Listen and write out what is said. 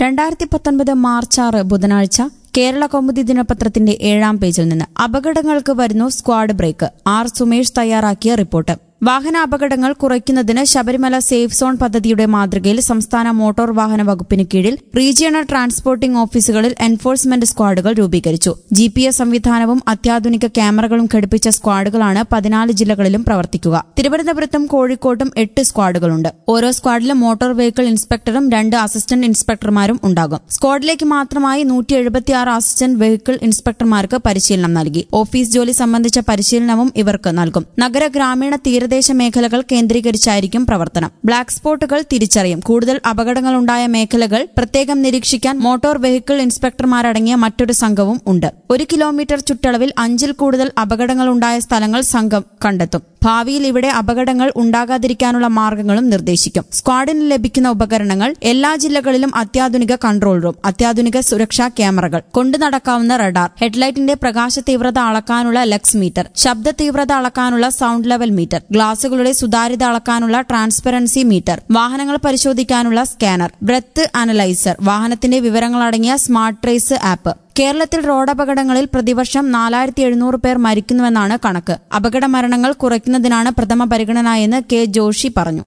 രണ്ടായിരത്തി പത്തൊൻപത് മാർച്ച് ആറ് ബുധനാഴ്ച കേരള കൗമുദി ദിനപത്രത്തിന്റെ ഏഴാം പേജിൽ നിന്ന് അപകടങ്ങൾക്ക് വരുന്നു സ്ക്വാഡ് ബ്രേക്ക് ആർ സുമേഷ് തയ്യാറാക്കിയ റിപ്പോർട്ട് വാഹന അപകടങ്ങൾ കുറയ്ക്കുന്നതിന് ശബരിമല സേഫ് സോൺ പദ്ധതിയുടെ മാതൃകയിൽ സംസ്ഥാന മോട്ടോർ വാഹന വകുപ്പിന് കീഴിൽ റീജിയണൽ ട്രാൻസ്പോർട്ടിംഗ് ഓഫീസുകളിൽ എൻഫോഴ്സ്മെന്റ് സ്ക്വാഡുകൾ രൂപീകരിച്ചു ജി പി എസ് സംവിധാനവും അത്യാധുനിക ക്യാമറകളും ഘടിപ്പിച്ച സ്ക്വാഡുകളാണ് പതിനാല് ജില്ലകളിലും പ്രവർത്തിക്കുക തിരുവനന്തപുരത്തും കോഴിക്കോട്ടും എട്ട് സ്ക്വാഡുകളുണ്ട് ഓരോ സ്ക്വാഡിലും മോട്ടോർ വെഹിക്കിൾ ഇൻസ്പെക്ടറും രണ്ട് അസിസ്റ്റന്റ് ഇൻസ്പെക്ടർമാരും ഉണ്ടാകും സ്ക്വാഡിലേക്ക് മാത്രമായി നൂറ്റി എഴുപത്തിയാറ് അസിസ്റ്റന്റ് വെഹിക്കിൾ ഇൻസ്പെക്ടർമാർക്ക് പരിശീലനം നൽകി ഓഫീസ് ജോലി സംബന്ധിച്ച പരിശീലനവും ഇവർക്ക് നൽകും നഗര ഗ്രാമീണ തീരദേശ മേഖലകൾ കേന്ദ്രീകരിച്ചായിരിക്കും പ്രവർത്തനം ബ്ലാക്ക് സ്പോട്ടുകൾ തിരിച്ചറിയും കൂടുതൽ അപകടങ്ങളുണ്ടായ മേഖലകൾ പ്രത്യേകം നിരീക്ഷിക്കാൻ മോട്ടോർ വെഹിക്കിൾ ഇൻസ്പെക്ടർമാരടങ്ങിയ മറ്റൊരു സംഘവും ഉണ്ട് ഒരു കിലോമീറ്റർ ചുറ്റളവിൽ അഞ്ചിൽ കൂടുതൽ അപകടങ്ങളുണ്ടായ സ്ഥലങ്ങൾ സംഘം കണ്ടെത്തും ഭാവിയിൽ ഇവിടെ അപകടങ്ങൾ ഉണ്ടാകാതിരിക്കാനുള്ള മാർഗങ്ങളും നിർദ്ദേശിക്കും സ്ക്വാഡിന് ലഭിക്കുന്ന ഉപകരണങ്ങൾ എല്ലാ ജില്ലകളിലും അത്യാധുനിക കൺട്രോൾ റൂം അത്യാധുനിക സുരക്ഷാ ക്യാമറകൾ കൊണ്ടു നടക്കാവുന്ന റഡാർ ഹെഡ്ലൈറ്റിന്റെ പ്രകാശ തീവ്രത അളക്കാനുള്ള ലക്സ് മീറ്റർ ശബ്ദ തീവ്രത അളക്കാനുള്ള സൗണ്ട് ലെവൽ മീറ്റർ ഗ്ലാസുകളുടെ സുതാര്യത അളക്കാനുള്ള ട്രാൻസ്പെറൻസി മീറ്റർ വാഹനങ്ങൾ പരിശോധിക്കാനുള്ള സ്കാനർ ബ്രെത്ത് അനലൈസർ വാഹനത്തിന്റെ വിവരങ്ങളടങ്ങിയ സ്മാർട്ട് ട്രേസ് ആപ്പ് കേരളത്തിൽ റോഡപകടങ്ങളിൽ പ്രതിവർഷം നാലായിരത്തി എഴുന്നൂറ് പേർ മരിക്കുന്നുവെന്നാണ് കണക്ക് അപകട മരണങ്ങൾ കുറയ്ക്കുന്നതിനാണ് പ്രഥമ പരിഗണന എന്ന് കെ ജോഷി പറഞ്ഞു